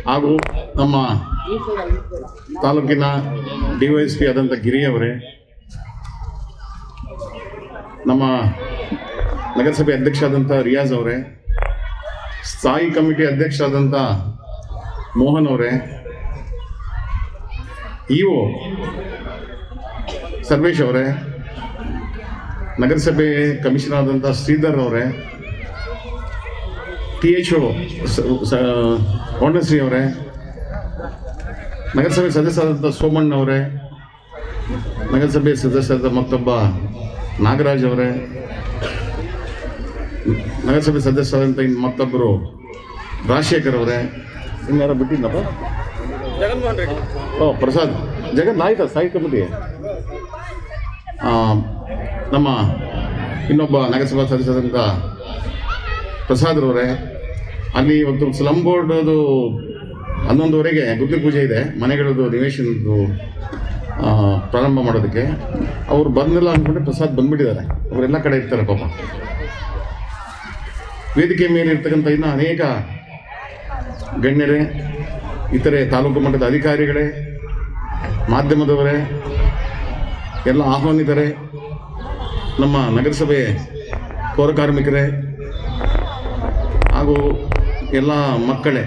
ಹಾಗೂ ನಮ್ಮ ತಾಲೂಕಿನ ಡಿ ವೈ ಎಸ್ ಪಿ ಆದಂಥ ಗಿರಿ ಅವರೇ ನಮ್ಮ ನಗರಸಭೆ ಅಧ್ಯಕ್ಷ ಆದಂಥ ರಿಯಾಜ್ ಅವರೇ ಸ್ಥಾಯಿ ಕಮಿಟಿ ಅಧ್ಯಕ್ಷ ಆದಂಥ ಮೋಹನ್ ಅವರೇ ಇಒ ಸರ್ವೇಶ್ ಅವರೇ ನಗರಸಭೆ ಕಮಿಷನರ್ ಆದಂಥ ಶ್ರೀಧರ್ ಅವರೇ ಟಿ ಎಚ್ ಒ ಶ್ರೀ ಅವರೇ ನಗರಸಭೆ ಸದಸ್ಯರಾದಂಥ ಸೋಮಣ್ಣ ಅವರೇ ನಗರಸಭೆ ಸದಸ್ಯರಾದ ಮತ್ತೊಬ್ಬ ನಾಗರಾಜ್ ಅವರೇ ನಗರಸಭೆ ಸದಸ್ಯರಾದಂಥ ಇನ್ನು ಮತ್ತೊಬ್ಬರು ರಾಜಶೇಖರ್ ಅವರೇ ಇನ್ಯಾರ ಬಿಟ್ಟಿದ್ದಪ್ಪ ಜಗನ್ಮೋಹನ್ ರೆಡ್ಡಿ ಓ ಪ್ರಸಾದ್ ಜಗನ್ ಆಯ್ತಾ ಸಾಯಿ ಕಮಿಟಿ ಆ, ನಮ್ಮ ಇನ್ನೊಬ್ಬ ನಗರಸಭಾ ಸದಸ್ಯರಾದಂಥ ಪ್ರಸಾದ್ರವರೇ ಅಲ್ಲಿ ಇವತ್ತು ಸ್ಲಮ್ ಬೋರ್ಡದು ಹನ್ನೊಂದುವರೆಗೆ ಗುದ್ದಿ ಪೂಜೆ ಇದೆ ಮನೆಗಳದ್ದು ನಿವೇಶನದ್ದು ಆ, ಪ್ರಾರಂಭ ಮಾಡೋದಕ್ಕೆ ಅವ್ರು ಬಂದಿಲ್ಲ ಅಂದ್ಕೊಂಡೆ ಪ್ರಸಾದ್ ಬಂದ್ಬಿಟ್ಟಿದ್ದಾರೆ ಅವರೆಲ್ಲ ಕಡೆ ಇರ್ತಾರೆ ಪಾಪ ವೇದಿಕೆ ಮೇಲೆ ಇರ್ತಕ್ಕಂಥ ಇನ್ನು ಅನೇಕ ಗಣ್ಯರೇ ಇತರೆ ತಾಲೂಕು ಮಟ್ಟದ ಅಧಿಕಾರಿಗಳೇ ಮಾಧ್ಯಮದವರೇ ಎಲ್ಲ ಆಹ್ವಾನಿತರೆ ನಮ್ಮ ನಗರಸಭೆ ಪೌರ ಕಾರ್ಮಿಕರೇ ಹಾಗೂ ಎಲ್ಲ ಮಕ್ಕಳೇ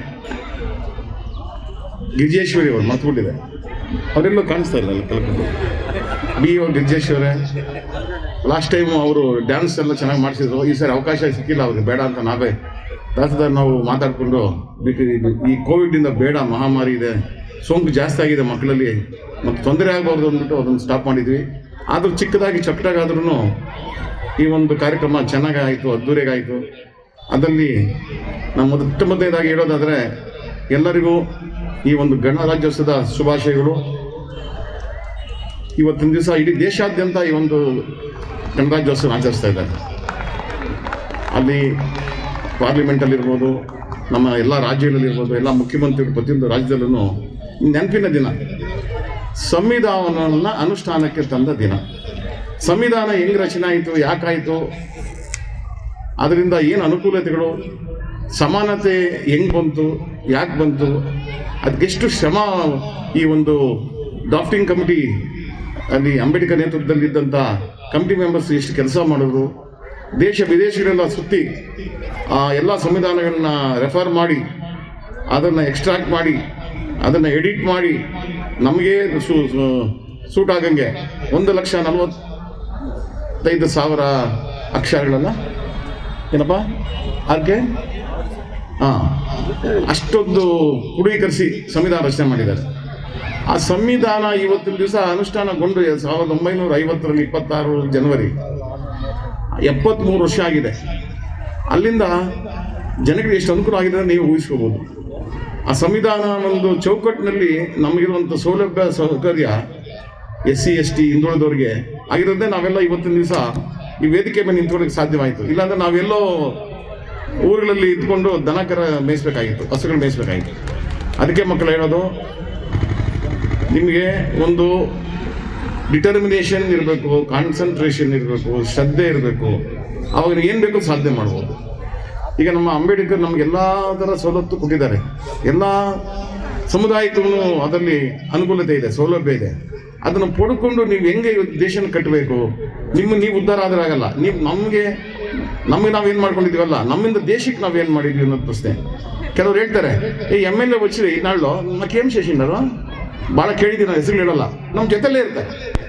ಗಿರಿಜೇಶ್ವರಿ ಅವರು ಮರ್ತುಬಿಟ್ಟಿದೆ ಅವರೆಲ್ಲೂ ಕಾಣಿಸ್ತಾ ಇಲ್ಲ ಅಲ್ಲಿ ಕಲ್ಕೊಂಡು ಬಿ ಒ ಗಿರಿಜೇಶ್ವರೇ ಲಾಸ್ಟ್ ಟೈಮು ಅವರು ಡ್ಯಾನ್ಸ್ ಎಲ್ಲ ಚೆನ್ನಾಗಿ ಮಾಡಿಸಿದ್ರು ಈ ಸಾರಿ ಅವಕಾಶ ಸಿಕ್ಕಿಲ್ಲ ಅವ್ರಿಗೆ ಬೇಡ ಅಂತ ನಾವೇ ತಹಸೀಲ್ದಾರ್ ನಾವು ಮಾತಾಡಿಕೊಂಡು ಈ ಕೋವಿಡಿಂದ ಬೇಡ ಮಹಾಮಾರಿ ಇದೆ ಸೋಂಕು ಜಾಸ್ತಿ ಆಗಿದೆ ಮಕ್ಕಳಲ್ಲಿ ಮತ್ತು ತೊಂದರೆ ಆಗಬಾರ್ದು ಅಂದ್ಬಿಟ್ಟು ಅದನ್ನು ಸ್ಟಾಪ್ ಮಾಡಿದ್ವಿ ಆದರೂ ಚಿಕ್ಕದಾಗಿ ಚೊಕ್ಕಟಾಗಾದ್ರೂ ಈ ಒಂದು ಕಾರ್ಯಕ್ರಮ ಚೆನ್ನಾಗಿ ಆಯಿತು ಅದ್ದೂರಿಯಾಗಾಯಿತು ಅದರಲ್ಲಿ ನಮ್ಮ ಮೊದಲ ಮೊದಲನೇದಾಗಿ ಹೇಳೋದಾದರೆ ಎಲ್ಲರಿಗೂ ಈ ಒಂದು ಗಣರಾಜ್ಯೋತ್ಸವದ ಶುಭಾಶಯಗಳು ಇವತ್ತಿನ ದಿವಸ ಇಡೀ ದೇಶಾದ್ಯಂತ ಈ ಒಂದು ಗಣರಾಜ್ಯೋತ್ಸವ ಆಚರಿಸ್ತಾ ಇದ್ದಾರೆ ಅಲ್ಲಿ ಪಾರ್ಲಿಮೆಂಟಲ್ಲಿರ್ಬೋದು ನಮ್ಮ ಎಲ್ಲ ರಾಜ್ಯಗಳಲ್ಲಿರ್ಬೋದು ಎಲ್ಲ ಮುಖ್ಯಮಂತ್ರಿಗಳು ಪ್ರತಿಯೊಂದು ರಾಜ್ಯದಲ್ಲೂ ನೆನಪಿನ ದಿನ ಸಂವಿಧಾನವನ್ನು ಅನುಷ್ಠಾನಕ್ಕೆ ತಂದ ದಿನ ಸಂವಿಧಾನ ಹೆಂಗೆ ರಚನೆ ಆಯಿತು ಯಾಕಾಯಿತು ಅದರಿಂದ ಏನು ಅನುಕೂಲತೆಗಳು ಸಮಾನತೆ ಹೆಂಗೆ ಬಂತು ಯಾಕೆ ಬಂತು ಅದಕ್ಕೆಷ್ಟು ಶ್ರಮ ಈ ಒಂದು ಡ್ರಾಫ್ಟಿಂಗ್ ಕಮಿಟಿ ಅಲ್ಲಿ ಅಂಬೇಡ್ಕರ್ ನೇತೃತ್ವದಲ್ಲಿದ್ದಂಥ ಕಮಿಟಿ ಮೆಂಬರ್ಸ್ ಎಷ್ಟು ಕೆಲಸ ಮಾಡಿದ್ರು ದೇಶ ವಿದೇಶಗಳೆಲ್ಲ ಸುತ್ತಿ ಆ ಎಲ್ಲ ಸಂವಿಧಾನಗಳನ್ನ ರೆಫರ್ ಮಾಡಿ ಅದನ್ನು ಎಕ್ಸ್ಟ್ರಾಕ್ಟ್ ಮಾಡಿ ಅದನ್ನು ಎಡಿಟ್ ಮಾಡಿ ನಮಗೆ ಸು ಸು- ಸೂಟ್ ಆಗಂಗೆ ಒಂದು ಲಕ್ಷ ನಲವತ್ತೈದು ಸಾವಿರ ಅಕ್ಷರಗಳಲ್ಲ ಏನಪ್ಪ ಅದಕ್ಕೆ ಹಾಂ ಅಷ್ಟೊಂದು ಕ್ರೋಢೀಕರಿಸಿ ಸಂವಿಧಾನ ರಚನೆ ಮಾಡಿದ್ದಾರೆ ಆ ಸಂವಿಧಾನ ಇವತ್ತಿನ ದಿವಸ ಅನುಷ್ಠಾನಗೊಂಡು ಸಾವಿರದ ಒಂಬೈನೂರ ಐವತ್ತರಲ್ಲಿ ಇಪ್ಪತ್ತಾರು ಜನವರಿ ಎಪ್ಪತ್ತ್ಮೂರು ವರ್ಷ ಆಗಿದೆ ಅಲ್ಲಿಂದ ಜನಗಳಿಗೆ ಎಷ್ಟು ಅನುಕೂಲ ಆಗಿದೆ ಅಂತ ನೀವು ಊಹಿಸ್ಕೋಬೋದು ಆ ಸಂವಿಧಾನ ಒಂದು ಚೌಕಟ್ಟಿನಲ್ಲಿ ನಮಗಿರುವಂಥ ಸೌಲಭ್ಯ ಸೌಕರ್ಯ ಎಸ್ ಸಿ ಎಸ್ ಟಿ ಹಿಂದುಳಿದವರಿಗೆ ಆಗಿರೋದೇ ನಾವೆಲ್ಲ ಇವತ್ತಿನ ದಿವಸ ಈ ವೇದಿಕೆ ಮೇಲೆ ನಿಂತ್ಕೊಳ್ಳೋಕೆ ಸಾಧ್ಯವಾಯಿತು ಇಲ್ಲಾಂದ್ರೆ ನಾವೆಲ್ಲೋ ಊರುಗಳಲ್ಲಿ ಇದ್ಕೊಂಡು ದನ ಕರ ಮೇಯಿಸ್ಬೇಕಾಗಿತ್ತು ಹಸುಗಳು ಮೇಯಿಸ್ಬೇಕಾಗಿತ್ತು ಅದಕ್ಕೆ ಮಕ್ಕಳು ಹೇಳೋದು ನಿಮಗೆ ಒಂದು ಡಿಟರ್ಮಿನೇಷನ್ ಇರಬೇಕು ಕಾನ್ಸಂಟ್ರೇಷನ್ ಇರಬೇಕು ಶ್ರದ್ಧೆ ಇರಬೇಕು ಅವಾಗ ಏನು ಬೇಕೋ ಸಾಧನೆ ಮಾಡ್ಬೋದು ಈಗ ನಮ್ಮ ಅಂಬೇಡ್ಕರ್ ನಮಗೆಲ್ಲ ಥರ ಸವಲತ್ತು ಕೊಟ್ಟಿದ್ದಾರೆ ಎಲ್ಲ ಸಮುದಾಯಕ್ಕೂ ಅದರಲ್ಲಿ ಅನುಕೂಲತೆ ಇದೆ ಸೌಲಭ್ಯ ಇದೆ ಅದನ್ನು ಪಡ್ಕೊಂಡು ನೀವು ಹೆಂಗೆ ಇವತ್ತು ದೇಶನ ಕಟ್ಟಬೇಕು ನಿಮ್ಮ ನೀವು ಉದ್ಧಾರ ಆದ್ರೆ ಆಗಲ್ಲ ನೀವು ನಮಗೆ ನಮಗೆ ನಾವೇನು ಮಾಡ್ಕೊಂಡಿದ್ದೀವಲ್ಲ ನಮ್ಮಿಂದ ದೇಶಕ್ಕೆ ನಾವೇನು ಮಾಡಿದ್ವಿ ಅನ್ನೋದು ಪ್ರಶ್ನೆ ಕೆಲವ್ರು ಹೇಳ್ತಾರೆ ಏ ಎಮ್ ಎಲ್ ಎ ವಚ್ಚಿರಿ ನಾಳು ನಮ್ಮ ಕೆ ಎಂ ಶಶಿನರು ಭಾಳ ಕೇಳಿದ್ದೀನಿ ನಾನು ಹೆಸರು ಹೇಳಲ್ಲ ನಮ್ಮ ಜೊತೆಲೇ ಇರ್ತಾರೆ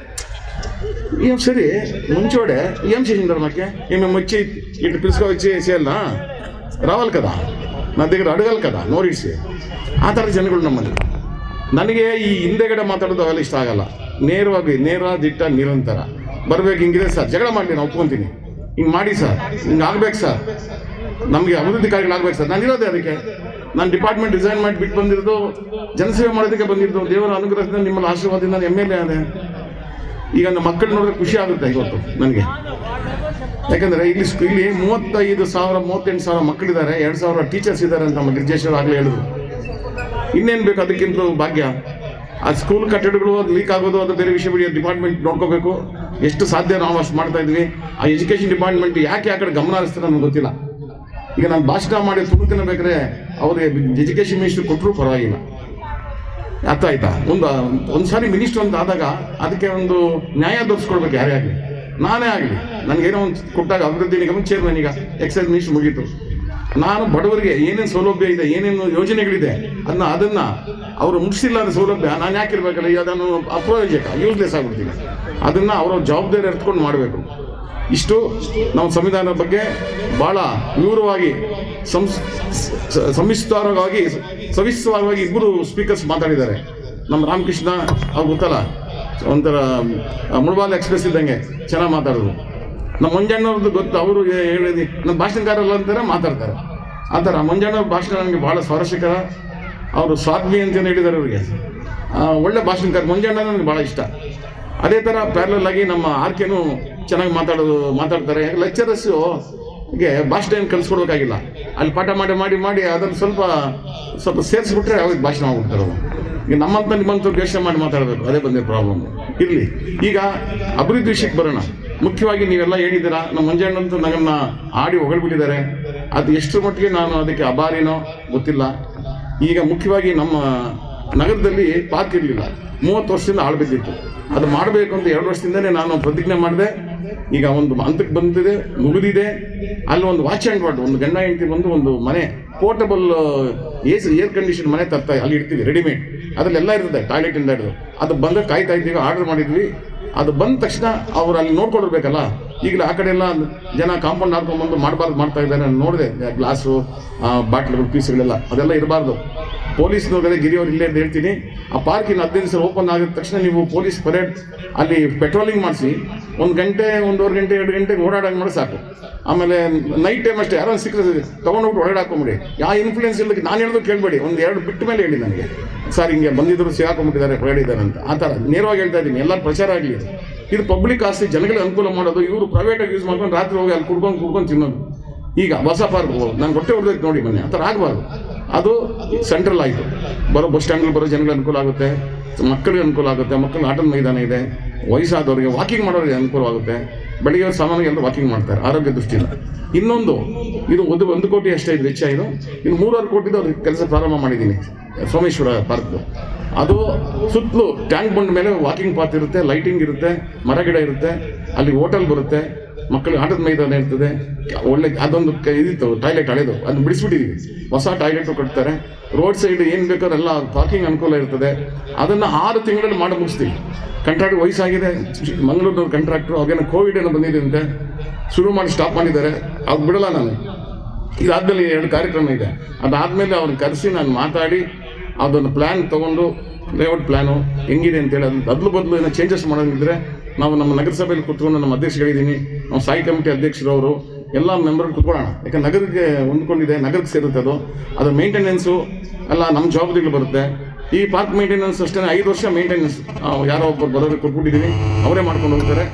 ఏం సరే మంచోడే ఏం చేసిండారు మాకే మేము వచ్చి ఇటు పిలుచుకొచ్చి చేయాలా రావాలి కదా నా దగ్గర అడగాలి కదా ನೋಡಿಸಿ ಆ ಥರ ಜನಗಳು ನಮ್ಮಲ್ಲಿ ನನಗೆ ಈ ಹಿಂದೆಗಡೆ ಮಾತಾಡೋದು ಅವೆಲ್ಲ ಇಷ್ಟ ಆಗಲ್ಲ ನೇರವಾಗಿ ನೇರ ದಿಟ್ಟ ನಿರಂತರ ಬರ್ಬೇಕು ಹಿಂಗಿದೆ ಸರ್ ಜಗಳ ಮಾಡಲಿ ನಾನು ಒಪ್ಕೊಂತೀನಿ ಹಿಂಗೆ ಮಾಡಿ ಸರ್ ಹಿಂಗೆ ಆಗ್ಬೇಕು ಸರ್ ನಮಗೆ ಅಭಿವೃದ್ಧಿ ಕಾರ್ಯಗಳಾಗ್ಬೇಕು ಸರ್ ನಾನು ಇರೋದೇ ಅದಕ್ಕೆ ನಾನು ಡಿಪಾರ್ಟ್ಮೆಂಟ್ ಡಿಸೈನ್ ಮಾಡಿ ಬಿಟ್ಟು ಬಂದಿರೋದು ಜನಸೇವೆ ಮಾಡೋದಕ್ಕೆ ಬಂದಿರೋದು ದೇವರ ಅನುಗ್ರಹದಿಂದ ನಿಮ್ಮಲ್ಲಿ ಆಶೀರ್ವಾದದಿಂದ ನಾನು ಎಮ್ ಎಲ್ ಎ ಆದೆ ಈಗ ನಮ್ಮ ಮಕ್ಕಳು ನೋಡಿದ್ರೆ ಖುಷಿ ಆಗುತ್ತೆ ಇವತ್ತು ನನಗೆ ಯಾಕಂದರೆ ಇಲ್ಲಿ ಸ್ಕೂ- ಇಲ್ಲಿ ಮೂವತ್ತೈದು ಸಾವಿರ ಮೂವತ್ತೆಂಟು ಸಾವಿರ ಮಕ್ಕಳಿದ್ದಾರೆ ಎರಡು ಸಾವಿರ ಟೀಚರ್ಸ್ ಇದ್ದಾರೆ ಅಂತ ನಮ್ಮ ಗಿರಿಜೇಶ್ವರ ಆಗಲೇ ಹೇಳಿದ್ರು ಇನ್ನೇನು ಬೇಕು ಅದಕ್ಕಿಂತ ಭಾಗ್ಯ ಆ ಸ್ಕೂಲ್ ಕಟ್ಟಡಗಳು ಅದು ಲೀಕ್ ಆಗೋದು ಅದು ಬೇರೆ ವಿಷಯ ಬಿಡಿ ಡಿಪಾರ್ಟ್ಮೆಂಟ್ ನೋಡ್ಕೋಬೇಕು ಎಷ್ಟು ಸಾಧ್ಯ ನಾವು ಅಷ್ಟು ಮಾಡ್ತಾ ಇದ್ವಿ ಆ ಎಜುಕೇಷನ್ ಡಿಪಾರ್ಟ್ಮೆಂಟ್ ಯಾಕೆ ಆ ಕಡೆ ಗಮನ ಹರಿಸ್ತಾರೆ ನನಗೆ ಗೊತ್ತಿಲ್ಲ ಈಗ ನಾನು ಭಾಷಣ ಮಾಡಿ ತುಣುಕಿನ ಬೇಕಾದ್ರೆ ಅವ್ರಿಗೆ ಎಜುಕೇಶನ್ ಮಿನಿಸ್ಟರ್ ಕೊಟ್ಟರು ಪರವಾಗಿಲ್ಲ ಅರ್ಥ ಆಯ್ತಾ ಒಂದು ಒಂದು ಸಾರಿ ಮಿನಿಸ್ಟರ್ ಅಂತ ಆದಾಗ ಅದಕ್ಕೆ ಒಂದು ನ್ಯಾಯ ದೊರಕಿಸ್ಕೊಡ್ಬೇಕು ಯಾರೇ ಆಗಲಿ ನಾನೇ ಆಗಲಿ ನನಗೇನೋ ಒಂದು ಕೊಟ್ಟಾಗ ಅಭಿವೃದ್ಧಿ ನಿಗಮ ಚೇರ್ಮನ್ ಈಗ ಎಕ್ಸೈಸ್ ಮಿನಿಸ್ಟರ್ ಮುಗೀತು ನಾನು ಬಡವರಿಗೆ ಏನೇನು ಸೌಲಭ್ಯ ಇದೆ ಏನೇನು ಯೋಜನೆಗಳಿದೆ ಅದನ್ನ ಅದನ್ನ ಅವರು ಮುಗಿಸಿಲ್ಲ ಅನ್ನೋ ಸೌಲಭ್ಯ ನಾನು ಯಾಕೆ ಇರ್ಬೇಕಲ್ಲ ಈಗ ಅದನ್ನು ಅಪ್ರಯೋಜಕ ಯೂಸ್ಲೆಸ್ ಆಗ್ಬಿಡ್ತೀನಿ ಅದನ್ನ ಅವರ ಜವಾಬ್ದಾರಿ ಅರ್ಥಕೊಂಡು ಮಾಡಬೇಕು ಇಷ್ಟು ನಾವು ಸಂವಿಧಾನದ ಬಗ್ಗೆ ಬಹಳ ವಿವರವಾಗಿ ಸಂಸ್ ಸ- ಸವಿಸ್ತಾರವಾಗಿ ಸವಿಸ್ತಾರವಾಗಿ ಇಬ್ಬರು ಸ್ಪೀಕರ್ಸ್ ಮಾತಾಡಿದ್ದಾರೆ ನಮ್ಮ ರಾಮಕೃಷ್ಣ ಅವ್ರು ಗೊತ್ತಲ್ಲ ಒಂಥರ ಮುಳಬಾಲ್ ಎಕ್ಸ್ಪ್ರೆಸ್ ಇದ್ದಂಗೆ ಚೆನ್ನಾಗಿ ಮಾತಾಡೋದು ನಮ್ಮ ಮಂಜಣ್ಣವ್ರದ್ದು ಗೊತ್ತು ಅವರು ಹೇಳಿದ ನಮ್ಮ ಭಾಷಣಕಾರಲ್ಲ ಅಂತಾರೆ ಮಾತಾಡ್ತಾರೆ ಆ ಥರ ಮಂಜಣ್ಣವ್ರ ಭಾಷಣ ನನಗೆ ಭಾಳ ಸ್ವಾರಸ್ಯಕರ ಅವರು ಸ್ವಾತ್ಮಿ ಅಂತ ಹೇಳಿದ್ದಾರೆ ಅವರಿಗೆ ಒಳ್ಳೆ ಭಾಷಣಕಾರ ಮಂಜಣ್ಣ ನನಗೆ ಭಾಳ ಇಷ್ಟ ಅದೇ ಥರ ಪ್ಯಾರಲಲ್ ಆಗಿ ನಮ್ಮ ಆರ್ ಕೆನು ಚೆನ್ನಾಗಿ ಮಾತಾಡೋದು ಮಾತಾಡ್ತಾರೆ ಲೆಕ್ಚರಸ್ಸು ಗೆ ಭಾಷಣ ಏನು ಕಲಿಸ್ಕೊಡ್ಬೇಕಾಗಿಲ್ಲ ಅಲ್ಲಿ ಪಾಠ ಮಾಡಿ ಮಾಡಿ ಮಾಡಿ ಅದನ್ನು ಸ್ವಲ್ಪ ಸ್ವಲ್ಪ ಸೇರಿಸ್ಬಿಟ್ರೆ ಅವಾಗ ಭಾಷಣ ಆಗ್ಬಿಡ್ತಾರೆ ಅವರು ಈಗ ನಮ್ಮಂತ ನಿಮ್ಮಂತ ಯೋಚನೆ ಮಾಡಿ ಮಾತಾಡಬೇಕು ಅದೇ ಬಂದಿರೋ ಪ್ರಾಬ್ಲಮ್ ಇರಲಿ ಈಗ ಅಭಿವೃದ್ಧಿ ವಿಷಯಕ್ಕೆ ಬರೋಣ ಮುಖ್ಯವಾಗಿ ನೀವೆಲ್ಲ ಹೇಳಿದ್ದೀರಾ ನಮ್ಮ ಮಂಜಣ್ಣಂತೂ ನನ್ನನ್ನ ಆಡಿ ಹೊಗಳ್ಬಿಟ್ಟಿದ್ದಾರೆ ಅದು ಎಷ್ಟರ ಮಟ್ಟಿಗೆ ನಾನು ಅದಕ್ಕೆ ಅಭಾರಿನೋ ಗೊತ್ತಿಲ್ಲ ಈಗ ಮುಖ್ಯವಾಗಿ ನಮ್ಮ ನಗರದಲ್ಲಿ ಪಾರ್ಕ್ ಇರಲಿಲ್ಲ ಮೂವತ್ತು ವರ್ಷದಿಂದ ಆಳು ಬಿದ್ದಿತ್ತು ಅದು ಮಾಡಬೇಕು ಅಂತ ಎರಡು ವರ್ಷದಿಂದನೇ ನಾನು ಪ್ರತಿಜ್ಞೆ ಮಾಡಿದೆ ಈಗ ಒಂದು ಹಂತಕ್ಕೆ ಬಂದಿದೆ ಮುಗಿದಿದೆ ಅಲ್ಲಿ ಒಂದು ವಾಚ್ ಆ್ಯಂಡ್ ವಾಟ್ ಒಂದು ಗಂಡ ಹೆಂಡತಿ ಬಂದು ಒಂದು ಮನೆ ಪೋರ್ಟಬಲ್ ಏಸ್ ಏರ್ ಕಂಡೀಷನ್ ಮನೆ ತರ್ತಾ ಅಲ್ಲಿ ಇಡ್ತೀವಿ ರೆಡಿಮೇಡ್ ಅದ್ರಲ್ಲಿ ಎಲ್ಲ ಇರ್ತದೆ ಟಾಯ್ಲೆಟ್ ಇಂದ ಹಿಡಿದು ಅದು ಬಂದಾಗ ಕಾಯ್ತಾ ಇದ್ದೀವಿ ಆರ್ಡರ್ ಮಾಡಿದ್ವಿ ಅದು ಬಂದ ತಕ್ಷಣ ಅವ್ರು ಅಲ್ಲಿ ನೋಡ್ಕೊಂಡಿರ್ಬೇಕಲ್ಲ ಈಗಲೇ ಆ ಕಡೆ ಎಲ್ಲ ಜನ ಕಾಂಪೌಂಡ್ ಹಾಕೊಂಡ್ಬಂದು ಮಾಡಬಾರ್ದು ಮಾಡ್ತಾ ಇದ್ದಾರೆ ನಾನು ನೋಡಿದೆ ಗ್ಲಾಸು ಬಾಟ್ಲುಗಳು ಪೀಸ್ಗಳೆಲ್ಲ ಅದೆಲ್ಲ ಇರಬಾರ್ದು ಪೊಲೀಸ್ನವ್ರಿಗೆ ಗಿರಿಯವ್ರು ಇಲ್ಲೇ ಅಂತ ಹೇಳ್ತೀನಿ ಆ ಪಾರ್ಕ್ ಇನ್ನು ಹದಿನೈದು ದಿವಸ ಓಪನ್ ಆಗಿದ ತಕ್ಷಣ ನೀವು ಪೊಲೀಸ್ ಪರೇಡ್ ಅಲ್ಲಿ ಪೆಟ್ರೋಲಿಂಗ್ ಮಾಡಿಸಿ ಒಂದು ಗಂಟೆ ಒಂದೂವರೆ ಗಂಟೆ ಎರಡು ಗಂಟೆಗೆ ಓಡಾಡಂಗೆ ಮಾಡಿ ಸಾಕು ಆಮೇಲೆ ನೈಟ್ ಟೈಮ್ ಅಷ್ಟೇ ಯಾರೋ ಸಿಕ್ಕರೆ ತೊಗೊಂಡೋಗ್ಬಿಟ್ಟು ಒಳಗಡೆ ಹಾಕೊಂಬಿಡಿ ಯಾವ ಇನ್ಫ್ಲೂಯೆನ್ಸ್ ಇಲ್ಲದಕ್ಕೆ ನಾನು ಹೇಳೋದು ಕೇಳಬೇಡಿ ಒಂದು ಎರಡು ಬಿಟ್ಟ ಮೇಲೆ ಹೇಳಿ ನನಗೆ ಸರ್ ಹಿಂಗೆ ಬಂದಿದ್ರು ಸಿಗಾಕೊಂಡ್ಬಿಟ್ಟಿದ್ದಾರೆ ಹೊರಡಿದ್ದಾರೆ ಅಂತ ಆ ಥರ ನೇರವಾಗಿ ಹೇಳ್ತಾ ಇದ್ದೀನಿ ಎಲ್ಲರೂ ಪ್ರಚಾರ ಆಗಲಿ ಇದು ಪಬ್ಲಿಕ್ ಆಸ್ತಿ ಜನಗಳಿಗೆ ಅನುಕೂಲ ಮಾಡೋದು ಇವರು ಪ್ರೈವೇಟಾಗಿ ಯೂಸ್ ಮಾಡ್ಕೊಂಡು ರಾತ್ರಿ ಹೋಗಿ ಅಲ್ಲಿ ಕುಡ್ಕೊಂಡು ಕುಡ್ಕೊಂಡು ತಿನ್ನೋದು ಈಗ ಹೊಸ ಪಾರ್ಕ್ ನಾನು ಹೊಟ್ಟೆ ಹೊಡೆದೈತೆ ನೋಡಿ ಮೊನ್ನೆ ಆ ಥರ ಆಗಬಾರ್ದು ಅದು ಸೆಂಟ್ರಲ್ ಆಯಿತು ಬರೋ ಬಸ್ ಸ್ಟ್ಯಾಂಡಲ್ಲಿ ಬರೋ ಜನಗಳಿಗೆ ಅನುಕೂಲ ಆಗುತ್ತೆ ಮಕ್ಕಳಿಗೆ ಅನುಕೂಲ ಆಗುತ್ತೆ ಮಕ್ಕಳಿಗೆ ಆಟದ ಮೈದಾನ ಇದೆ ವಯಸ್ಸಾದವರಿಗೆ ವಾಕಿಂಗ್ ಮಾಡೋರಿಗೆ ಅನುಕೂಲವಾಗುತ್ತೆ ಬೆಳಿಗ್ಗೆ ಹೊತ್ತು ಸಾಮಾನ್ಯ ಎಲ್ಲರೂ ವಾಕಿಂಗ್ ಮಾಡ್ತಾರೆ ಆರೋಗ್ಯ ದೃಷ್ಟಿಯಿಂದ ಇನ್ನೊಂದು ಇದು ಒಂದು ಒಂದು ಕೋಟಿ ಅಷ್ಟೇ ಇದು ವೆಚ್ಚ ಇದು ಇನ್ನು ಮೂರುವರೆ ಕೋಟಿದು ಅದಕ್ಕೆ ಕೆಲಸ ಪ್ರಾರಂಭ ಮಾಡಿದ್ದೀನಿ ಸೋಮೇಶ್ವರ ಪಾರ್ಕ್ದು ಅದು ಸುತ್ತಲೂ ಟ್ಯಾಂಕ್ ಬಂಡ ಮೇಲೆ ವಾಕಿಂಗ್ ಪಾತ್ ಇರುತ್ತೆ ಲೈಟಿಂಗ್ ಇರುತ್ತೆ ಮರ ಗಿಡ ಇರುತ್ತೆ ಅಲ್ಲಿ ಹೋಟೆಲ್ ಬರುತ್ತೆ ಮಕ್ಕಳಿಗೆ ಆಟದ ಮೈದಾನ ಇರ್ತದೆ ಒಳ್ಳೆ ಅದೊಂದು ಕ- ಇದಿತ್ತು ಟಾಯ್ಲೆಟ್ ಹಳೆದು ಅದನ್ನ ಬಿಡಿಸ್ಬಿಟ್ಟಿದ್ದೀವಿ ಹೊಸ ಟಾಯ್ಲೆಟ್ ಕಟ್ತಾರೆ ರೋಡ್ ಸೈಡ್ ಏನು ಬೇಕಾದ್ರೆ ಎಲ್ಲ ಪಾರ್ಕಿಂಗ್ ಅನುಕೂಲ ಇರ್ತದೆ ಅದನ್ನು ಆರು ತಿಂಗಳಲ್ಲಿ ಮಾಡಿ ಮುಗಿಸ್ತೀವಿ ಕಂಟ್ರಾಕ್ಟ್ ವಯಸ್ಸಾಗಿದೆ ಮಂಗಳೂರಿನವ್ರ ಕಂಟ್ರಾಕ್ಟ್ರು ಅವಾಗೇನೋ ಕೋವಿಡ್ ಏನೋ ಬಂದಿದೆ ಅಂತೆ ಶುರು ಮಾಡಿ ಸ್ಟಾಪ್ ಮಾಡಿದ್ದಾರೆ ಅದು ಬಿಡಲ್ಲ ನಾನು ಇದಾದ್ಮೇಲೆ ಎರಡು ಕಾರ್ಯಕ್ರಮ ಇದೆ ಅದಾದಮೇಲೆ ಅವ್ರನ್ನ ಕರೆಸಿ ನಾನು ಮಾತಾಡಿ ಅದನ್ನು ಪ್ಲ್ಯಾನ್ ತೊಗೊಂಡು ಲೇಔಟ್ ಪ್ಲ್ಯಾನು ಹೆಂಗಿದೆ ಅಂತೇಳಿ ಅದನ್ನ ಅದಲು ಬದಲು ಏನೋ ಚೇಂಜಸ್ ಮಾಡೋದಿದ್ರೆ ನಾವು ನಮ್ಮ ನಗರಸಭೆಯಲ್ಲಿ ಕೂತ್ಕೊಂಡು ನಮ್ಮ ಅಧ್ಯಕ್ಷಗಳಿದ್ದೀನಿ ನಮ್ಮ ಸಾಯಿ ಕಮಿಟಿ ಅಧ್ಯಕ್ಷರು ಅವರು ಎಲ್ಲ ಮೆಂಬರ್ ಕೂತ್ಕೊಳ್ಳೋಣ ಯಾಕಂದ್ರೆ ನಗರಕ್ಕೆ ಹೊಂದ್ಕೊಂಡಿದೆ ನಗರಕ್ಕೆ ಸೇರುತ್ತೆ ಅದು ಅದ್ರ ಮೇಂಟೆನೆನ್ಸು ಎಲ್ಲ ನಮ್ಮ ಜವಾಬ್ದಾರಿಗಳು ಬರುತ್ತೆ ಈ ಪಾರ್ಕ್ ಮೇಂಟೆನೆನ್ಸ್ ಅಷ್ಟೇ ಐದು ವರ್ಷ ಮೇಂಟೆನೆನ್ಸ್ ಯಾರೋ ಒಬ್ಬರು ಬರೋರಿಗೆ ಕೊಟ್ಬಿಟ್ಟಿದ್ದೀವಿ ಅವರೇ ಮಾಡ್ಕೊಂಡು ಹೋಗ್ತಾರೆ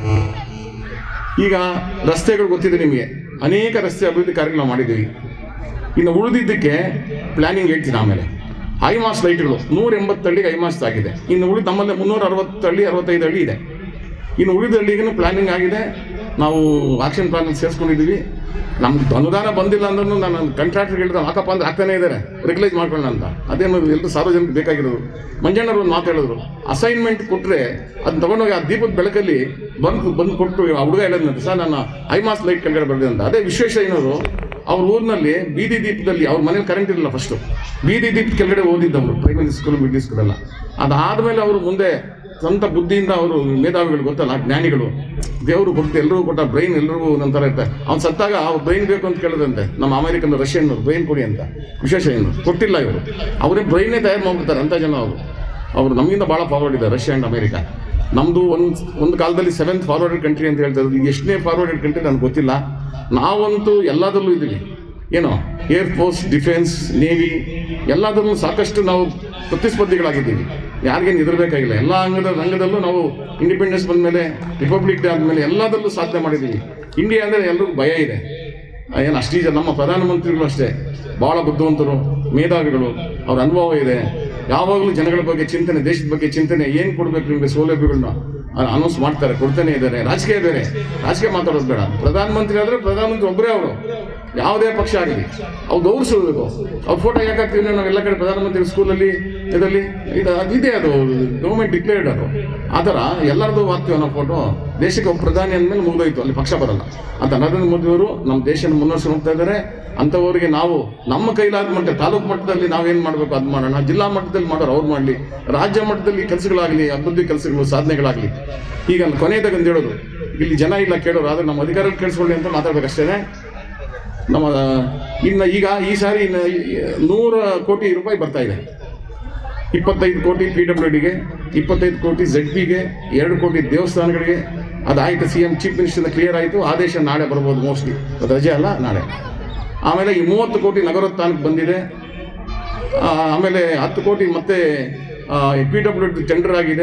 ಈಗ ರಸ್ತೆಗಳು ಗೊತ್ತಿದೆ ನಿಮಗೆ ಅನೇಕ ರಸ್ತೆ ಅಭಿವೃದ್ಧಿ ಕಾರ್ಯಗಳು ನಾವು ಮಾಡಿದ್ದೀವಿ ಇನ್ನು ಉಳಿದಿದ್ದಕ್ಕೆ ಪ್ಲಾನಿಂಗ್ ಹೇಳ್ತೀನಿ ಆಮೇಲೆ ಐಮಾಸ್ ಲೈಟ್ಗಳು ನೂರ ಎಂಬತ್ತು ಹಳ್ಳಿಗೆ ಐಮಾಸ್ ಆಗಿದೆ ಇನ್ನು ಉಳಿದ ನಮ್ಮಲ್ಲಿ ಮುನ್ನೂರ ಅರವತ್ತು ಹಳ್ಳಿ ಅರವತ್ತೈದು ಹಳ್ಳಿ ಇದೆ ಇನ್ನು ಉಳಿದ ಹಳ್ಳಿಗೂ ಪ್ಲಾನಿಂಗ್ ಆಗಿದೆ ನಾವು ಆಕ್ಷನ್ ಪ್ಲಾನ್ ಸೇರಿಸ್ಕೊಂಡಿದ್ದೀವಿ ನಮ್ಗೆ ಅನುದಾನ ಬಂದಿಲ್ಲ ಅಂದ್ರೂ ನಾನು ಕಾಂಟ್ರಾಕ್ಟರ್ ಹೇಳಿದ್ರೆ ಹಾಕಪ್ಪ ಅಂದ್ರೆ ಹಾಕ್ತಾನೆ ಇದ್ದಾರೆ ರೆಗ್ಯುಲೈಸ್ ಮಾಡ್ಕೊಳ್ಳೋಣ ಅಂತ ಅದೇನು ಎಲ್ಲರೂ ಸಾರ್ವಜನಿಕ ಬೇಕಾಗಿರೋದು ಮಂಜಣ್ಣರು ಒಂದು ಮಾತು ಹೇಳಿದ್ರು ಅಸೈನ್ಮೆಂಟ್ ಕೊಟ್ಟರೆ ಅದನ್ನ ತಗೊಂಡೋಗಿ ಆ ದೀಪದ ಬೆಳಕಲ್ಲಿ ಬಂದು ಬಂದು ಕೊಟ್ಟು ಆ ಹುಡುಗ ಹೇಳಿದ್ನಂತೆ ಸರ್ ನನ್ನ ಐಮಾಸ್ ಲೈಟ್ ಕೆಳಗಡೆ ಬರೆದೆ ಅಂತ ಅದೇ ವಿಶ್ವೇಶ್ವರಯ್ಯನವರು ಅವ್ರ ಊರಿನಲ್ಲಿ ಬೀದಿ ದೀಪದಲ್ಲಿ ಅವ್ರ ಮನೇಲಿ ಕರೆಂಟ್ ಇರಲಿಲ್ಲ ಫಸ್ಟು ಬೀದಿ ದೀಪ ಕೆಳಗಡೆ ಓದಿದ್ದವರು ಪ್ರೈಮರಿ ಸ್ಕೂಲ್ ಮಿಡ್ಲ್ ಸ್ಕೂಲ್ ಎಲ್ಲ ಅದಾದಮೇಲೆ ಅವರು ಮುಂದೆ ಸ್ವಂತ ಬುದ್ಧಿಯಿಂದ ಅವರು ಮೇಧಾವಿಗಳು ಗೊತ್ತಲ್ಲ ಜ್ಞಾನಿಗಳು ದೇವರು ಕೊಟ್ಟು ಎಲ್ಲರಿಗೂ ಕೊಟ್ಟ ಬ್ರೈನ್ ಎಲ್ರಿಗೂ ಒಂಥರ ಇರ್ತಾರೆ ಅವ್ನು ಸತ್ತಾಗ ಅವ್ರು ಬ್ರೈನ್ ಬೇಕು ಅಂತ ಕೇಳಿದಂತೆ ನಮ್ಮ ಅಮೆರಿಕನ್ ರಷ್ಯನ್ ಬ್ರೈನ್ ಕೊಡಿ ಅಂತ ವಿಶೇಷ ಏನು ಕೊಟ್ಟಿಲ್ಲ ಇವರು ಅವರೇ ಬ್ರೈನೇ ತಯಾರು ಮಾಡ್ಬಿಡ್ತಾರೆ ಅಂತ ಜನ ಅವರು ಅವರು ನಮಗಿಂತ ಭಾಳ ಫಾರ್ವರ್ಡ್ ಇದೆ ರಷ್ಯಾ ಆ್ಯಂಡ್ ಅಮೆರಿಕ ನಮ್ಮದು ಒಂದು ಒಂದು ಕಾಲದಲ್ಲಿ ಸೆವೆಂತ್ ಫಾರ್ವರ್ಡೆಡ್ ಕಂಟ್ರಿ ಅಂತ ಹೇಳ್ತಾ ಇರೋದು ಈಗ ಎಷ್ಟನೇ ಫಾರ್ವರ್ಡೆಡ್ ಕಂಟ್ರಿ ನನಗೆ ಗೊತ್ತಿಲ್ಲ ನಾವಂತೂ ಎಲ್ಲದರಲ್ಲೂ ಇದ್ದೀವಿ ಏನೋ ಏರ್ ಫೋರ್ಸ್ ಡಿಫೆನ್ಸ್ ನೇವಿ ಎಲ್ಲದರಲ್ಲೂ ಸಾಕಷ್ಟು ನಾವು ಪ್ರತಿಸ್ಪರ್ಧಿಗಳಾಗಿದ್ದೀವಿ ಯಾರಿಗೇನು ಹೆದರ್ಬೇಕಾಗಿಲ್ಲ ಎಲ್ಲ ಅಂಗದ ರಂಗದಲ್ಲೂ ನಾವು ಇಂಡಿಪೆಂಡೆನ್ಸ್ ಬಂದಮೇಲೆ ರಿಪಬ್ಲಿಕ್ ಡೇ ಆದಮೇಲೆ ಎಲ್ಲದರಲ್ಲೂ ಸಾಧನೆ ಮಾಡಿದ್ದೀವಿ ಇಂಡಿಯಾ ಅಂದರೆ ಎಲ್ರಿಗೂ ಭಯ ಇದೆ ಏನು ಅಷ್ಟೀ ಜನ ನಮ್ಮ ಪ್ರಧಾನಮಂತ್ರಿಗಳು ಅಷ್ಟೇ ಭಾಳ ಬುದ್ಧಿವಂತರು ಮೇಧಾವಿಗಳು ಅವ್ರ ಅನುಭವ ಇದೆ ಯಾವಾಗಲೂ ಜನಗಳ ಬಗ್ಗೆ ಚಿಂತನೆ ದೇಶದ ಬಗ್ಗೆ ಚಿಂತನೆ ಏನು ಕೊಡಬೇಕು ನಿಮಗೆ ಸೌಲಭ್ಯಗಳನ್ನ ಅನೌನ್ಸ್ ಮಾಡ್ತಾರೆ ಕೊಡ್ತಾನೆ ಇದ್ದಾರೆ ರಾಜಕೀಯ ಬೇರೆ ರಾಜಕೀಯ ಮಾತಾಡೋದು ಬೇಡ ಪ್ರಧಾನಮಂತ್ರಿ ಆದರೆ ಪ್ರಧಾನಮಂತ್ರಿ ಒಬ್ಬರೇ ಅವರು ಯಾವುದೇ ಪಕ್ಷ ಆಗಲಿ ಅವು ಗೌರವಿಸಬೇಕು ಅವ್ರ ಫೋಟೋ ಯಾಕೆ ಹಾಕ್ತೀವಿ ನಾವು ಎಲ್ಲ ಕಡೆ ಪ್ರಧಾನಮಂತ್ರಿ ಸ್ಕೂಲಲ್ಲಿ ಇದರಲ್ಲಿ ಇದು ಅದಿದೆ ಅದು ಗೌರ್ಮೆಂಟ್ ಡಿಕ್ಲೇರ್ಡ್ ಅದು ಆ ಥರ ಎಲ್ಲರದು ಹಾಕ್ತೀವಿ ಅನ್ನೋ ಫೋಟೋ ದೇಶಕ್ಕೆ ಒಬ್ಬ ಪ್ರಧಾನಿ ಅಂದಮೇಲೆ ಮುಗಿದೋಯ್ತು ಅಲ್ಲಿ ಪಕ್ಷ ಬರಲ್ಲ ಅಂತ ನರೇಂದ್ರ ಮೋದಿಯವರು ನಮ್ಮ ದೇಶನ ಮುನ್ನಡೆಸ್ಕೊಂಡು ಹೋಗ್ತಾ ಇದ್ದಾರೆ ಅಂಥವರಿಗೆ ನಾವು ನಮ್ಮ ಕೈಲಾದ ಮಟ್ಟ ತಾಲೂಕು ಮಟ್ಟದಲ್ಲಿ ನಾವೇನು ಮಾಡಬೇಕು ಅದು ಮಾಡೋಣ ಜಿಲ್ಲಾ ಮಟ್ಟದಲ್ಲಿ ಮಾಡೋರು ಅವ್ರು ಮಾಡಲಿ ರಾಜ್ಯ ಮಟ್ಟದಲ್ಲಿ ಕೆಲಸಗಳಾಗಲಿ ಅಭಿವೃದ್ಧಿ ಕೆಲಸಗಳು ಸಾಧನೆಗಳಾಗಲಿ ಈಗ ಕೊನೆಯದಾಗ ಒಂದು ಹೇಳೋದು ಇಲ್ಲಿ ಜನ ಇಲ್ಲ ಕೇಳೋರು ಆದರೆ ನಮ್ಮ ಅಧಿಕಾರಿಗಳು ಕೇಳಿಸ್ಕೊಳ್ಳಿ ಅಂತ ಮಾತಾಡ್ಬೇಕಷ್ಟೇ ನಮ್ಮ ಇನ್ನು ಈಗ ಈ ಸಾರಿ ಇನ್ನು ನೂರ ಕೋಟಿ ರೂಪಾಯಿ ಬರ್ತಾ ಇದೆ ಇಪ್ಪತ್ತೈದು ಕೋಟಿ ಪಿ ಡಬ್ಲ್ಯೂ ಡಿಗೆ ಇಪ್ಪತ್ತೈದು ಕೋಟಿ ಝೆಡ್ ಪಿಗೆ ಎರಡು ಕೋಟಿ ದೇವಸ್ಥಾನಗಳಿಗೆ ಅದಾಯಿತು C M chief minister clear ಆಯಿತು ಆದೇಶ ನಾಳೆ ಬರ್ಬೋದು ಮೋಸ್ಟ್ಲಿ ಅದು ರಜೆ ಅಲ್ಲ ನಾಳೆ ಆಮೇಲೆ ಈ ಮೂವತ್ತು ಕೋಟಿ ನಗರೋತ್ಥಾನಕ್ಕೆ ಬಂದಿದೆ ಆ, ಆಮೇಲೆ ಹತ್ತು ಕೋಟಿ ಮತ್ತೆ ಪಿ ಡಬ್ಲ್ಯೂ ಡಿ ಟೆಂಡರ್ ಆಗಿದೆ